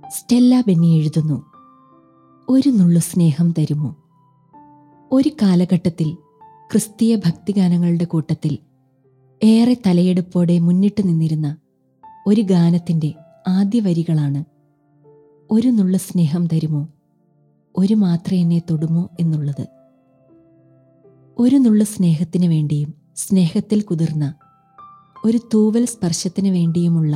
Stella Benny എഴുതുന്നു ഒരു നുള്ളു സ്നേഹം തരുമോ ഒരു കാലഘട്ടത്തിൽ ക്രിസ്തീയ ഭക്തിഗാനങ്ങളുടെ കൂട്ടത്തിൽ ഏറെ തലയെടുപ്പോടെ മുന്നിട്ട് നിന്നിരുന്ന ഒരു ഗാനത്തിൻ്റെ ആദ്യ വരികളാണ് ഒരു നുള്ളു സ്നേഹം തരുമോ ഒരു മാത്ര എന്നെ തൊടുമോ എന്നുള്ളത് ഒരു നുള്ളു സ്നേഹത്തിന് വേണ്ടിയും സ്നേഹത്തിൽ കുതിർന്ന ഒരു തൂവൽ സ്പർശത്തിന് വേണ്ടിയുമുള്ള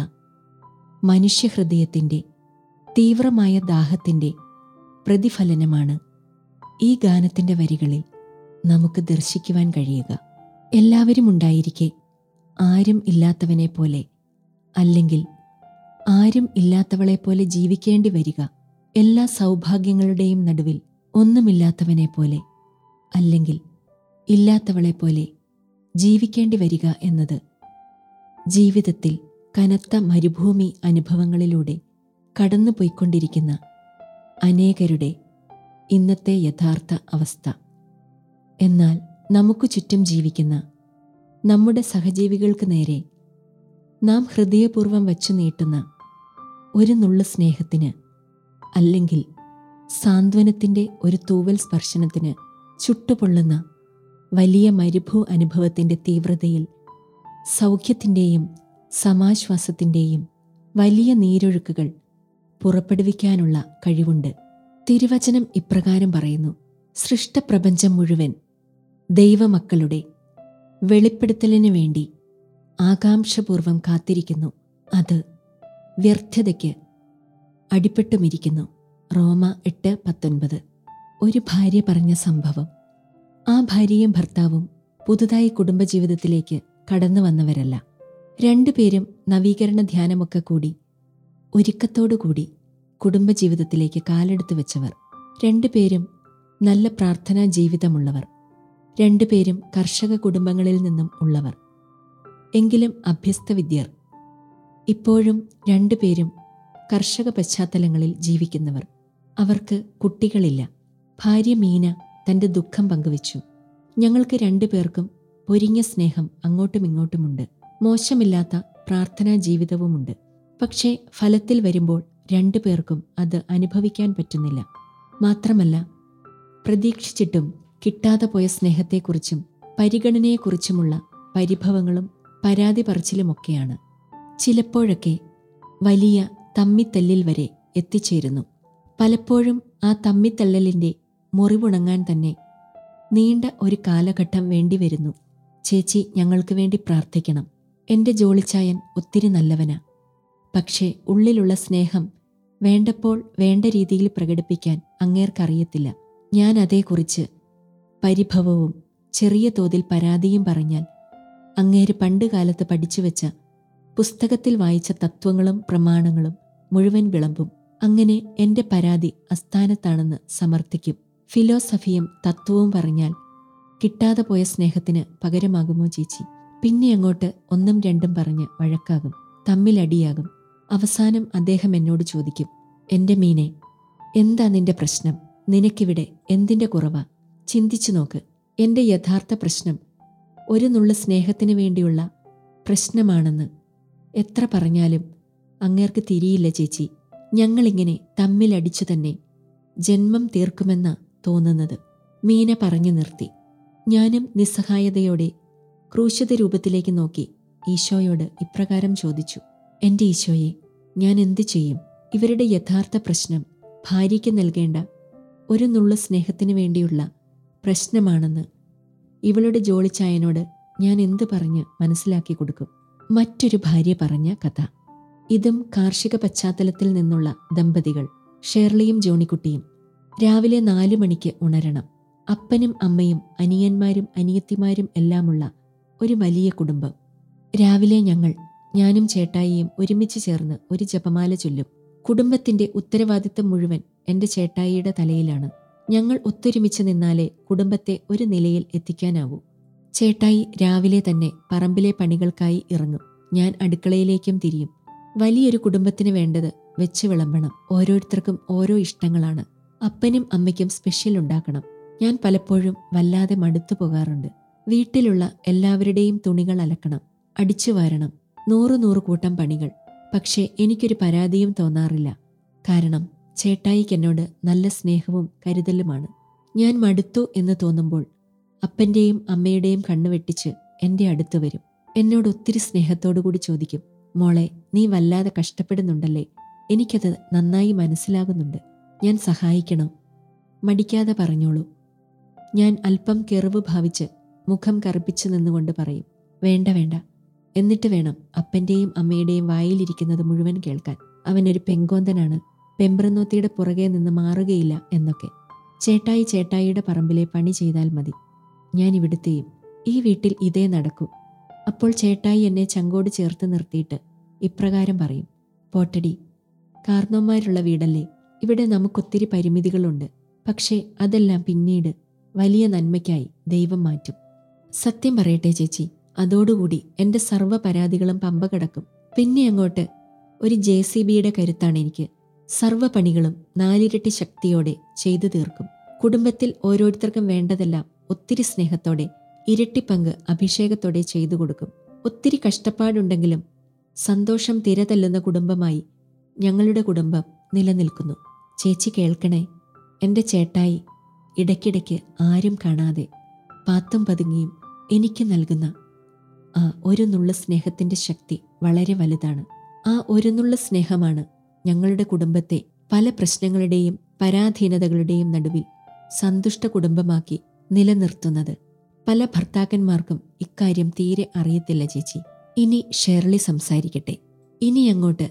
മനുഷ്യഹൃദയത്തിൻ്റെ തീവ്രമായ ദാഹത്തിൻ്റെ പ്രതിഫലനമാണ് ഈ ഗാനത്തിൻ്റെ വരികളിൽ നമുക്ക് ദർശിക്കുവാൻ കഴിയുക എല്ലാവരും ഉണ്ടായിരിക്കെ ആരും ഇല്ലാത്തവനെ പോലെ അല്ലെങ്കിൽ ആരും ഇല്ലാത്തവളെ പോലെ ജീവിക്കേണ്ടി വരിക എല്ലാ സൗഭാഗ്യങ്ങളുടെയും നടുവിൽ ഒന്നുമില്ലാത്തവനെ പോലെ അല്ലെങ്കിൽ ഇല്ലാത്തവളെ പോലെ ജീവിക്കേണ്ടി വരിക എന്നത് ജീവിതത്തിൽ കനത്ത മരുഭൂമി അനുഭവങ്ങളിലൂടെ കടന്നുപോയിക്കൊണ്ടിരിക്കുന്ന അനേകരുടെ ഇന്നത്തെ യഥാർത്ഥ അവസ്ഥ എന്നാൽ നമുക്ക് ചുറ്റും ജീവിക്കുന്ന നമ്മുടെ സഹജീവികൾക്ക് നേരെ നാം ഹൃദയപൂർവ്വം വച്ചു നീട്ടുന്ന ഒരു നുള്ളു സ്നേഹത്തിന് അല്ലെങ്കിൽ സാന്ത്വനത്തിൻ്റെ ഒരു തൂവൽ സ്പർശനത്തിന് ചുട്ടുപൊള്ളുന്ന വലിയ മരുഭൂ അനുഭവത്തിൻ്റെ തീവ്രതയിൽ സൗഖ്യത്തിൻ്റെയും സമാശ്വാസത്തിൻ്റെയും വലിയ നീരൊഴുക്കുകൾ പുറപ്പെടുവിക്കാനുള്ള കഴിവുണ്ട് തിരുവചനം ഇപ്രകാരം പറയുന്നു സൃഷ്ടപ്രപഞ്ചം മുഴുവൻ ദൈവമക്കളുടെ വെളിപ്പെടുത്തലിനു വേണ്ടി ആകാംക്ഷപൂർവം കാത്തിരിക്കുന്നു അത് വ്യർത്ഥതയ്ക്ക് അടിപ്പെട്ടുമിരിക്കുന്നു റോമ എട്ട് പത്തൊൻപത് ഒരു ഭാര്യ പറഞ്ഞ സംഭവം ആ ഭാര്യയും ഭർത്താവും പുതുതായി കുടുംബജീവിതത്തിലേക്ക് കടന്നു വന്നവരല്ല രണ്ടുപേരും നവീകരണ ധ്യാനമൊക്കെ കൂടി ഒരുക്കത്തോടുകൂടി കുടുംബജീവിതത്തിലേക്ക് കാലെടുത്തു വെച്ചവർ രണ്ടുപേരും നല്ല പ്രാർത്ഥനാ ജീവിതമുള്ളവർ രണ്ടുപേരും കർഷക കുടുംബങ്ങളിൽ നിന്നും ഉള്ളവർ എങ്കിലും അഭ്യസ്ത വിദ്യർ ഇപ്പോഴും രണ്ടുപേരും കർഷക പശ്ചാത്തലങ്ങളിൽ ജീവിക്കുന്നവർ അവർക്ക് കുട്ടികളില്ല ഭാര്യ മീന തന്റെ ദുഃഖം പങ്കുവച്ചു ഞങ്ങൾക്ക് രണ്ടുപേർക്കും പൊരിഞ്ഞ സ്നേഹം അങ്ങോട്ടും ഇങ്ങോട്ടുമുണ്ട് മോശമില്ലാത്ത പ്രാർത്ഥനാ ജീവിതവുമുണ്ട് പക്ഷേ ഫലത്തിൽ വരുമ്പോൾ രണ്ടുപേർക്കും അത് അനുഭവിക്കാൻ പറ്റുന്നില്ല മാത്രമല്ല പ്രതീക്ഷിച്ചിട്ടും കിട്ടാതെ പോയ സ്നേഹത്തെക്കുറിച്ചും പരിഗണനയെക്കുറിച്ചുമുള്ള പരിഭവങ്ങളും പരാതി പറച്ചിലുമൊക്കെയാണ് ചിലപ്പോഴൊക്കെ വലിയ തമ്മിത്തല്ലിൽ വരെ എത്തിച്ചേരുന്നു പലപ്പോഴും ആ തമ്മിത്തള്ളലിൻ്റെ മുറിവുണങ്ങാൻ തന്നെ നീണ്ട ഒരു കാലഘട്ടം വേണ്ടിവരുന്നു ചേച്ചി ഞങ്ങൾക്ക് വേണ്ടി പ്രാർത്ഥിക്കണം എൻ്റെ ജോളിച്ചായൻ ഒത്തിരി നല്ലവനാ പക്ഷേ ഉള്ളിലുള്ള സ്നേഹം വേണ്ടപ്പോൾ വേണ്ട രീതിയിൽ പ്രകടിപ്പിക്കാൻ അങ്ങേർക്കറിയത്തില്ല ഞാൻ അതേക്കുറിച്ച് പരിഭവവും ചെറിയ തോതിൽ പരാതിയും പറഞ്ഞാൽ അങ്ങേര് പണ്ടുകാലത്ത് പഠിച്ചുവെച്ച പുസ്തകത്തിൽ വായിച്ച തത്വങ്ങളും പ്രമാണങ്ങളും മുഴുവൻ വിളമ്പും അങ്ങനെ എൻ്റെ പരാതി അസ്ഥാനത്താണെന്ന് സമർത്ഥിക്കും ഫിലോസഫിയും തത്വവും പറഞ്ഞാൽ കിട്ടാതെ പോയ സ്നേഹത്തിന് പകരമാകുമോ ചേച്ചി പിന്നെ അങ്ങോട്ട് ഒന്നും രണ്ടും പറഞ്ഞ് വഴക്കാകും തമ്മിലടിയാകും അവസാനം അദ്ദേഹം എന്നോട് ചോദിക്കും എൻ്റെ മീനെ എന്താ നിന്റെ പ്രശ്നം നിനക്കിവിടെ എന്തിൻ്റെ കുറവാ ചിന്തിച്ചു നോക്ക് എൻ്റെ യഥാർത്ഥ പ്രശ്നം ഒരു നുള്ള സ്നേഹത്തിന് വേണ്ടിയുള്ള പ്രശ്നമാണെന്ന് എത്ര പറഞ്ഞാലും അങ്ങേർക്ക് തിരിയില്ല ചേച്ചി ഞങ്ങളിങ്ങനെ തമ്മിലടിച്ചു തന്നെ ജന്മം തീർക്കുമെന്ന തോന്നുന്നത് മീന പറഞ്ഞു നിർത്തി ഞാനും നിസ്സഹായതയോടെ ക്രൂശിത രൂപത്തിലേക്ക് നോക്കി ഈശോയോട് ഇപ്രകാരം ചോദിച്ചു എൻ്റെ ഈശോയെ ഞാൻ എന്തു ചെയ്യും ഇവരുടെ യഥാർത്ഥ പ്രശ്നം ഭാര്യയ്ക്ക് നൽകേണ്ട ഒരു നുള്ള സ്നേഹത്തിനു വേണ്ടിയുള്ള പ്രശ്നമാണെന്ന് ഇവളുടെ ജോളിച്ചായനോട് ഞാൻ എന്തു പറഞ്ഞ് മനസ്സിലാക്കി കൊടുക്കും മറ്റൊരു ഭാര്യ പറഞ്ഞ കഥ ഇതും കാർഷിക പശ്ചാത്തലത്തിൽ നിന്നുള്ള ദമ്പതികൾ ഷേർലിയും ജോണിക്കുട്ടിയും രാവിലെ നാലു മണിക്ക് ഉണരണം അപ്പനും അമ്മയും അനിയന്മാരും അനിയത്തിമാരും എല്ലാമുള്ള ഒരു വലിയ കുടുംബം രാവിലെ ഞങ്ങൾ ഞാനും ചേട്ടായിയും ഒരുമിച്ച് ചേർന്ന് ഒരു ജപമാല ചൊല്ലും കുടുംബത്തിന്റെ ഉത്തരവാദിത്തം മുഴുവൻ എന്റെ ചേട്ടായിയുടെ തലയിലാണ് ഞങ്ങൾ ഒത്തൊരുമിച്ച് നിന്നാലേ കുടുംബത്തെ ഒരു നിലയിൽ എത്തിക്കാനാവൂ ചേട്ടായി രാവിലെ തന്നെ പറമ്പിലെ പണികൾക്കായി ഇറങ്ങും ഞാൻ അടുക്കളയിലേക്കും തിരിയും വലിയൊരു കുടുംബത്തിന് വേണ്ടത് വെച്ച് വിളമ്പണം ഓരോരുത്തർക്കും ഓരോ ഇഷ്ടങ്ങളാണ് അപ്പനും അമ്മയ്ക്കും സ്പെഷ്യൽ ഉണ്ടാക്കണം ഞാൻ പലപ്പോഴും വല്ലാതെ മടുത്തു പോകാറുണ്ട് വീട്ടിലുള്ള എല്ലാവരുടെയും തുണികൾ അലക്കണം അടിച്ചു വാരണം നൂറു നൂറ് കൂട്ടം പണികൾ പക്ഷേ എനിക്കൊരു പരാതിയും തോന്നാറില്ല കാരണം ചേട്ടായിക്ക് എന്നോട് നല്ല സ്നേഹവും കരുതലുമാണ് ഞാൻ മടുത്തു എന്ന് തോന്നുമ്പോൾ അപ്പൻ്റെയും അമ്മയുടെയും കണ്ണു വെട്ടിച്ച് എൻ്റെ അടുത്ത് വരും എന്നോട് ഒത്തിരി സ്നേഹത്തോടു കൂടി ചോദിക്കും മോളെ നീ വല്ലാതെ കഷ്ടപ്പെടുന്നുണ്ടല്ലേ എനിക്കത് നന്നായി മനസ്സിലാകുന്നുണ്ട് ഞാൻ സഹായിക്കണോ മടിക്കാതെ പറഞ്ഞോളൂ ഞാൻ അല്പം കെറിവ് ഭാവിച്ച് മുഖം കറുപ്പിച്ചു നിന്നുകൊണ്ട് പറയും വേണ്ട വേണ്ട എന്നിട്ട് വേണം അപ്പൻ്റെയും അമ്മയുടെയും വായിലിരിക്കുന്നത് മുഴുവൻ കേൾക്കാൻ അവനൊരു പെങ്കോന്തനാണ് പെമ്പ്രനോത്തിയുടെ പുറകെ നിന്ന് മാറുകയില്ല എന്നൊക്കെ ചേട്ടായി ചേട്ടായിയുടെ പറമ്പിലെ പണി ചെയ്താൽ മതി ഞാൻ ഇവിടുത്തെയും ഈ വീട്ടിൽ ഇതേ നടക്കൂ അപ്പോൾ ചേട്ടായി എന്നെ ചങ്കോട് ചേർത്ത് നിർത്തിയിട്ട് ഇപ്രകാരം പറയും പോട്ടടി കാർന്നോന്മാരുള്ള വീടല്ലേ ഇവിടെ നമുക്കൊത്തിരി പരിമിതികളുണ്ട് പക്ഷേ അതെല്ലാം പിന്നീട് വലിയ നന്മയ്ക്കായി ദൈവം മാറ്റും സത്യം പറയട്ടെ ചേച്ചി അതോടുകൂടി എൻ്റെ സർവ്വ പരാതികളും പമ്പ കിടക്കും പിന്നെ അങ്ങോട്ട് ഒരു ജെ സി ബിയുടെ കരുത്താണ് എനിക്ക് സർവ്വ പണികളും നാലിരട്ടി ശക്തിയോടെ ചെയ്തു തീർക്കും കുടുംബത്തിൽ ഓരോരുത്തർക്കും വേണ്ടതെല്ലാം ഒത്തിരി സ്നേഹത്തോടെ ഇരട്ടി പങ്ക് അഭിഷേകത്തോടെ ചെയ്തു കൊടുക്കും ഒത്തിരി കഷ്ടപ്പാടുണ്ടെങ്കിലും സന്തോഷം തിരതല്ലുന്ന കുടുംബമായി ഞങ്ങളുടെ കുടുംബം നിലനിൽക്കുന്നു ചേച്ചി കേൾക്കണേ എൻ്റെ ചേട്ടായി ഇടയ്ക്കിടയ്ക്ക് ആരും കാണാതെ പാത്തും പതുങ്ങിയും എനിക്ക് നൽകുന്ന ആ ഒരു നുള്ള സ്നേഹത്തിൻ്റെ ശക്തി വളരെ വലുതാണ് ആ ഒരു നുള്ള സ്നേഹമാണ് ഞങ്ങളുടെ കുടുംബത്തെ പല പ്രശ്നങ്ങളുടെയും പരാധീനതകളുടെയും നടുവിൽ സന്തുഷ്ട കുടുംബമാക്കി നിലനിർത്തുന്നത് പല ഭർത്താക്കന്മാർക്കും ഇക്കാര്യം തീരെ അറിയത്തില്ല ചേച്ചി ഇനി ഷേർലി സംസാരിക്കട്ടെ ഇനി അങ്ങോട്ട്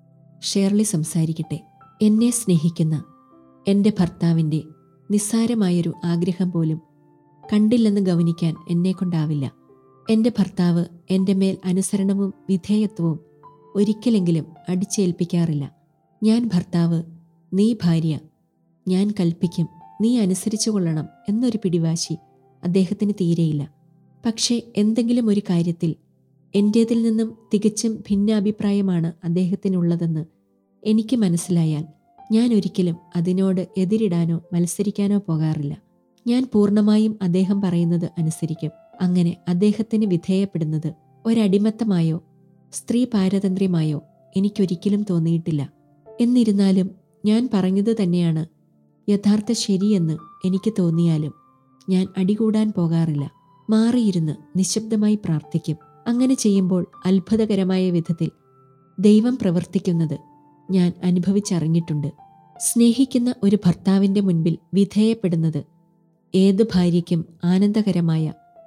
ഷേർലി സംസാരിക്കട്ടെ എന്നെ സ്നേഹിക്കുന്ന എൻ്റെ ഭർത്താവിൻ്റെ നിസ്സാരമായൊരു ആഗ്രഹം പോലും കണ്ടില്ലെന്ന് ഗവനിക്കാൻ എന്നെക്കൊണ്ടാവില്ല എൻ്റെ ഭർത്താവ് എൻ്റെ മേൽ അനുസരണവും വിധേയത്വവും ഒരിക്കലെങ്കിലും അടിച്ചേൽപ്പിക്കാറില്ല ഞാൻ ഭർത്താവ് നീ ഭാര്യ ഞാൻ കൽപ്പിക്കും നീ അനുസരിച്ചു കൊള്ളണം എന്നൊരു പിടിവാശി അദ്ദേഹത്തിന് തീരെയില്ല പക്ഷേ എന്തെങ്കിലും ഒരു കാര്യത്തിൽ എൻ്റേതിൽ നിന്നും തികച്ചും ഭിന്നാഭിപ്രായമാണ് അദ്ദേഹത്തിനുള്ളതെന്ന് എനിക്ക് മനസ്സിലായാൽ ഞാൻ ഒരിക്കലും അതിനോട് എതിരിടാനോ മത്സരിക്കാനോ പോകാറില്ല ഞാൻ പൂർണ്ണമായും അദ്ദേഹം പറയുന്നത് അനുസരിക്കും അങ്ങനെ അദ്ദേഹത്തിന് വിധേയപ്പെടുന്നത് ഒരടിമത്തമായോ സ്ത്രീ പാരതന്ത്ര്യമായോ എനിക്കൊരിക്കലും തോന്നിയിട്ടില്ല എന്നിരുന്നാലും ഞാൻ പറഞ്ഞത് തന്നെയാണ് യഥാർത്ഥ ശരിയെന്ന് എനിക്ക് തോന്നിയാലും ഞാൻ അടികൂടാൻ പോകാറില്ല മാറിയിരുന്ന് നിശബ്ദമായി പ്രാർത്ഥിക്കും അങ്ങനെ ചെയ്യുമ്പോൾ അത്ഭുതകരമായ വിധത്തിൽ ദൈവം പ്രവർത്തിക്കുന്നത് ഞാൻ അനുഭവിച്ചറിഞ്ഞിട്ടുണ്ട് സ്നേഹിക്കുന്ന ഒരു ഭർത്താവിൻ്റെ മുൻപിൽ വിധേയപ്പെടുന്നത് ഏത് ഭാര്യയ്ക്കും ആനന്ദകരമായ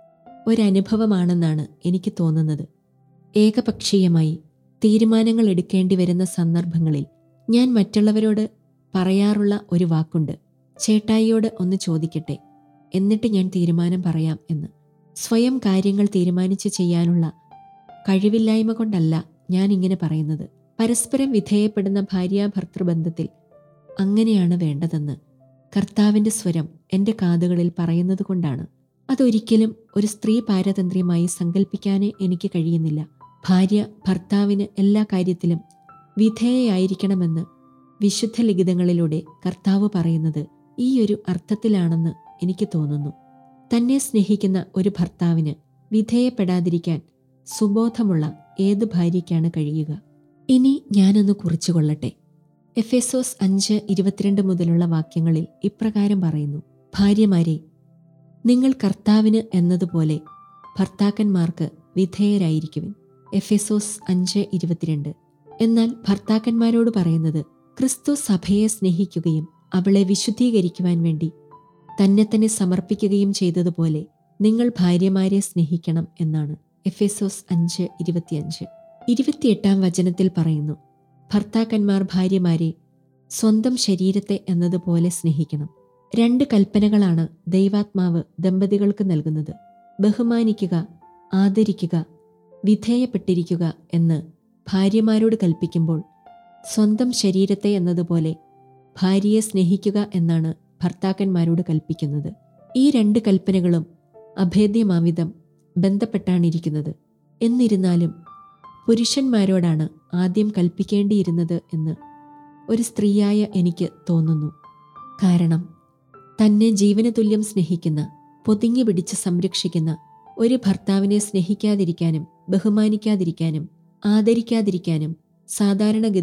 ഒരനുഭവമാണെന്നാണ് എനിക്ക് തോന്നുന്നത് ഏകപക്ഷീയമായി തീരുമാനങ്ങൾ എടുക്കേണ്ടി വരുന്ന സന്ദർഭങ്ങളിൽ ഞാൻ മറ്റുള്ളവരോട് പറയാറുള്ള ഒരു വാക്കുണ്ട് ചേട്ടായിയോട് ഒന്ന് ചോദിക്കട്ടെ എന്നിട്ട് ഞാൻ തീരുമാനം പറയാം എന്ന് സ്വയം കാര്യങ്ങൾ തീരുമാനിച്ച് ചെയ്യാനുള്ള കഴിവില്ലായ്മ കൊണ്ടല്ല ഞാൻ ഇങ്ങനെ പറയുന്നത് പരസ്പരം വിധേയപ്പെടുന്ന ഭാര്യാഭർത്തൃബന്ധത്തിൽ അങ്ങനെയാണ് വേണ്ടതെന്ന് കർത്താവിൻ്റെ സ്വരം എൻ്റെ കാതുകളിൽ പറയുന്നത് കൊണ്ടാണ് അതൊരിക്കലും ഒരു സ്ത്രീ പാരതന്ത്ര്യമായി സങ്കല്പിക്കാനേ എനിക്ക് കഴിയുന്നില്ല ഭാര്യ ഭർത്താവിന് എല്ലാ കാര്യത്തിലും വിധേയയായിരിക്കണമെന്ന് വിശുദ്ധ ലിഖിതങ്ങളിലൂടെ കർത്താവ് പറയുന്നത് ഈ ഒരു അർത്ഥത്തിലാണെന്ന് എനിക്ക് തോന്നുന്നു തന്നെ സ്നേഹിക്കുന്ന ഒരു ഭർത്താവിന് വിധേയപ്പെടാതിരിക്കാൻ സുബോധമുള്ള ഏത് ഭാര്യയ്ക്കാണ് കഴിയുക ഇനി ഞാനൊന്ന് കുറിച്ചുകൊള്ളട്ടെ എഫെസോസ് അഞ്ച് ഇരുപത്തിരണ്ട് മുതലുള്ള വാക്യങ്ങളിൽ ഇപ്രകാരം പറയുന്നു ഭാര്യമാരെ നിങ്ങൾ കർത്താവിന് എന്നതുപോലെ ഭർത്താക്കന്മാർക്ക് വിധേയരായിരിക്കുവിൻ എഫെസോസ് അഞ്ച് ഇരുപത്തിരണ്ട് എന്നാൽ ഭർത്താക്കന്മാരോട് പറയുന്നത് ക്രിസ്തു സഭയെ സ്നേഹിക്കുകയും അവളെ വിശുദ്ധീകരിക്കുവാൻ വേണ്ടി തന്നെ തന്നെ സമർപ്പിക്കുകയും ചെയ്തതുപോലെ നിങ്ങൾ ഭാര്യമാരെ സ്നേഹിക്കണം എന്നാണ് എഫെസോസ് അഞ്ച് ഇരുപത്തിയഞ്ച് ഇരുപത്തിയെട്ടാം വചനത്തിൽ പറയുന്നു ഭർത്താക്കന്മാർ ഭാര്യമാരെ സ്വന്തം ശരീരത്തെ എന്നതുപോലെ സ്നേഹിക്കണം രണ്ട് കൽപ്പനകളാണ് ദൈവാത്മാവ് ദമ്പതികൾക്ക് നൽകുന്നത് ബഹുമാനിക്കുക ആദരിക്കുക വിധേയപ്പെട്ടിരിക്കുക എന്ന് ഭാര്യമാരോട് കൽപ്പിക്കുമ്പോൾ സ്വന്തം ശരീരത്തെ എന്നതുപോലെ ഭാര്യയെ സ്നേഹിക്കുക എന്നാണ് ഭർത്താക്കന്മാരോട് കൽപ്പിക്കുന്നത് ഈ രണ്ട് കൽപ്പനകളും അഭേദ്യമാവിധം ബന്ധപ്പെട്ടാണിരിക്കുന്നത് എന്നിരുന്നാലും പുരുഷന്മാരോടാണ് ആദ്യം കൽപ്പിക്കേണ്ടിയിരുന്നത് എന്ന് ഒരു സ്ത്രീയായ എനിക്ക് തോന്നുന്നു കാരണം തന്നെ ജീവന തുല്യം സ്നേഹിക്കുന്ന പൊതിഞ്ഞു പിടിച്ച് സംരക്ഷിക്കുന്ന ഒരു ഭർത്താവിനെ സ്നേഹിക്കാതിരിക്കാനും ബഹുമാനിക്കാതിരിക്കാനും ആദരിക്കാതിരിക്കാനും സാധാരണഗതിയിൽ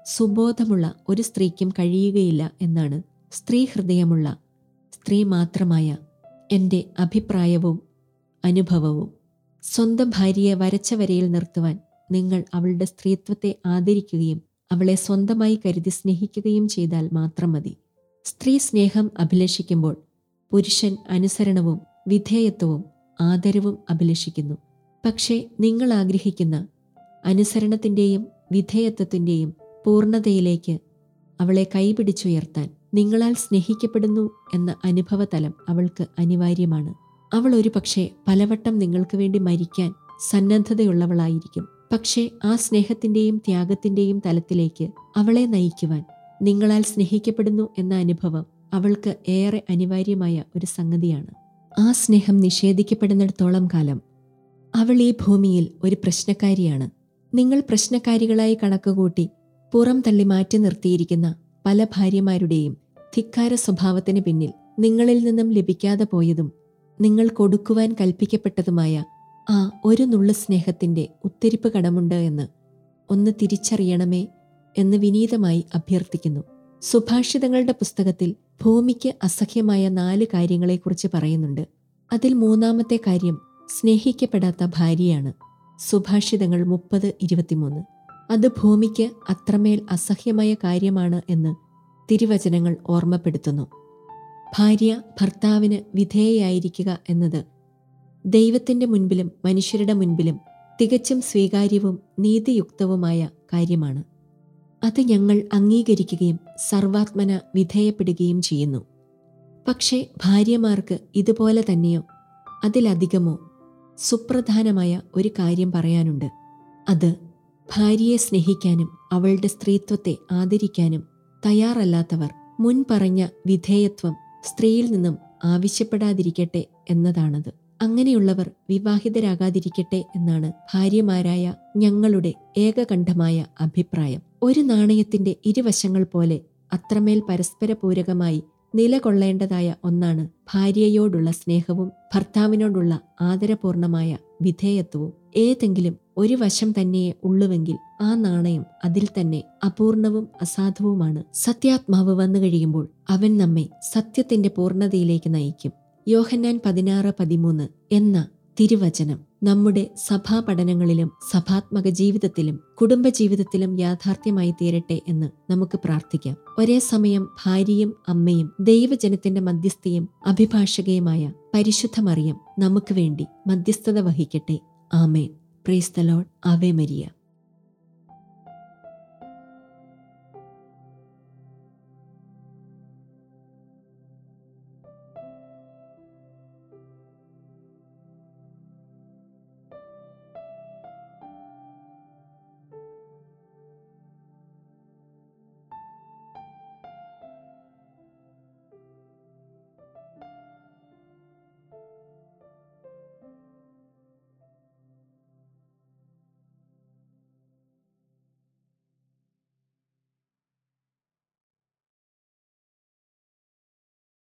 സുബോധമുള്ള ഒരു സ്ത്രീക്കും കഴിയുകയില്ല എന്നാണ് സ്ത്രീ ഹൃദയമുള്ള സ്ത്രീ മാത്രമായ എൻ്റെ അഭിപ്രായവും അനുഭവവും സ്വന്തം ഭാര്യയെ വരച്ച വരയിൽ നിർത്തുവാൻ നിങ്ങൾ അവളുടെ സ്ത്രീത്വത്തെ ആദരിക്കുകയും അവളെ സ്വന്തമായി കരുതി സ്നേഹിക്കുകയും ചെയ്താൽ മാത്രം മതി സ്ത്രീ സ്നേഹം അഭിലഷിക്കുമ്പോൾ പുരുഷൻ അനുസരണവും വിധേയത്വവും ആദരവും അഭിലഷിക്കുന്നു പക്ഷേ നിങ്ങൾ ആഗ്രഹിക്കുന്ന അനുസരണത്തിൻ്റെയും വിധേയത്വത്തിൻ്റെയും പൂർണ്ണതയിലേക്ക് അവളെ കൈപിടിച്ചുയർത്താൻ നിങ്ങളാൽ സ്നേഹിക്കപ്പെടുന്നു എന്ന അനുഭവതലം അവൾക്ക് അനിവാര്യമാണ് അവൾ ഒരു പക്ഷേ പലവട്ടം നിങ്ങൾക്ക് വേണ്ടി മരിക്കാൻ സന്നദ്ധതയുള്ളവളായിരിക്കും പക്ഷേ ആ സ്നേഹത്തിൻ്റെയും ത്യാഗത്തിൻ്റെയും തലത്തിലേക്ക് അവളെ നയിക്കുവാൻ നിങ്ങളാൽ സ്നേഹിക്കപ്പെടുന്നു എന്ന അനുഭവം അവൾക്ക് ഏറെ അനിവാര്യമായ ഒരു സംഗതിയാണ് ആ സ്നേഹം നിഷേധിക്കപ്പെടുന്നിടത്തോളം കാലം അവൾ ഈ ഭൂമിയിൽ ഒരു പ്രശ്നക്കാരിയാണ് നിങ്ങൾ പ്രശ്നക്കാരികളായി കണക്കുകൂട്ടി പുറം തള്ളി മാറ്റി നിർത്തിയിരിക്കുന്ന പല ഭാര്യമാരുടെയും ധിക്കാര സ്വഭാവത്തിന് പിന്നിൽ നിങ്ങളിൽ നിന്നും ലഭിക്കാതെ പോയതും നിങ്ങൾ കൊടുക്കുവാൻ കൽപ്പിക്കപ്പെട്ടതുമായ ആ ഒരു നുള്ളു സ്നേഹത്തിന്റെ ഉത്തിരിപ്പ് കടമുണ്ട് എന്ന് ഒന്ന് തിരിച്ചറിയണമേ എന്ന് വിനീതമായി അഭ്യർത്ഥിക്കുന്നു സുഭാഷിതങ്ങളുടെ പുസ്തകത്തിൽ ഭൂമിക്ക് അസഹ്യമായ നാല് കാര്യങ്ങളെക്കുറിച്ച് പറയുന്നുണ്ട് അതിൽ മൂന്നാമത്തെ കാര്യം സ്നേഹിക്കപ്പെടാത്ത ഭാര്യയാണ് സുഭാഷിതങ്ങൾ മുപ്പത് ഇരുപത്തിമൂന്ന് അത് ഭൂമിക്ക് അത്രമേൽ അസഹ്യമായ കാര്യമാണ് എന്ന് തിരുവചനങ്ങൾ ഓർമ്മപ്പെടുത്തുന്നു ഭാര്യ ഭർത്താവിന് വിധേയയായിരിക്കുക എന്നത് ദൈവത്തിന്റെ മുൻപിലും മനുഷ്യരുടെ മുൻപിലും തികച്ചും സ്വീകാര്യവും നീതിയുക്തവുമായ കാര്യമാണ് അത് ഞങ്ങൾ അംഗീകരിക്കുകയും സർവാത്മന വിധേയപ്പെടുകയും ചെയ്യുന്നു പക്ഷേ ഭാര്യമാർക്ക് ഇതുപോലെ തന്നെയോ അതിലധികമോ സുപ്രധാനമായ ഒരു കാര്യം പറയാനുണ്ട് അത് ഭാര്യയെ സ്നേഹിക്കാനും അവളുടെ സ്ത്രീത്വത്തെ ആദരിക്കാനും തയ്യാറല്ലാത്തവർ മുൻ പറഞ്ഞ വിധേയത്വം സ്ത്രീയിൽ നിന്നും ആവശ്യപ്പെടാതിരിക്കട്ടെ എന്നതാണത് അങ്ങനെയുള്ളവർ വിവാഹിതരാകാതിരിക്കട്ടെ എന്നാണ് ഭാര്യമാരായ ഞങ്ങളുടെ ഏകകണ്ഠമായ അഭിപ്രായം ഒരു നാണയത്തിന്റെ ഇരുവശങ്ങൾ പോലെ അത്രമേൽ പരസ്പര പൂരകമായി നിലകൊള്ളേണ്ടതായ ഒന്നാണ് ഭാര്യയോടുള്ള സ്നേഹവും ഭർത്താവിനോടുള്ള ആദരപൂർണമായ വിധേയത്വവും ഏതെങ്കിലും ഒരു വശം തന്നെയേ ഉള്ളുവെങ്കിൽ ആ നാണയം അതിൽ തന്നെ അപൂർണവും അസാധുവുമാണ് സത്യാത്മാവ് വന്നു കഴിയുമ്പോൾ അവൻ നമ്മെ സത്യത്തിന്റെ പൂർണ്ണതയിലേക്ക് നയിക്കും യോഹന്നാൻ പതിനാറ് പതിമൂന്ന് എന്ന തിരുവചനം നമ്മുടെ സഭാ പഠനങ്ങളിലും സഭാത്മക ജീവിതത്തിലും കുടുംബജീവിതത്തിലും യാഥാർത്ഥ്യമായി തീരട്ടെ എന്ന് നമുക്ക് പ്രാർത്ഥിക്കാം ഒരേ സമയം ഭാര്യയും അമ്മയും ദൈവജനത്തിന്റെ മധ്യസ്ഥയും അഭിഭാഷകയുമായ പരിശുദ്ധ മറിയം നമുക്ക് വേണ്ടി മധ്യസ്ഥത വഹിക്കട്ടെ ആമേൻ പ്രേസ് ദ ലോഡ് ആവേ മരിയ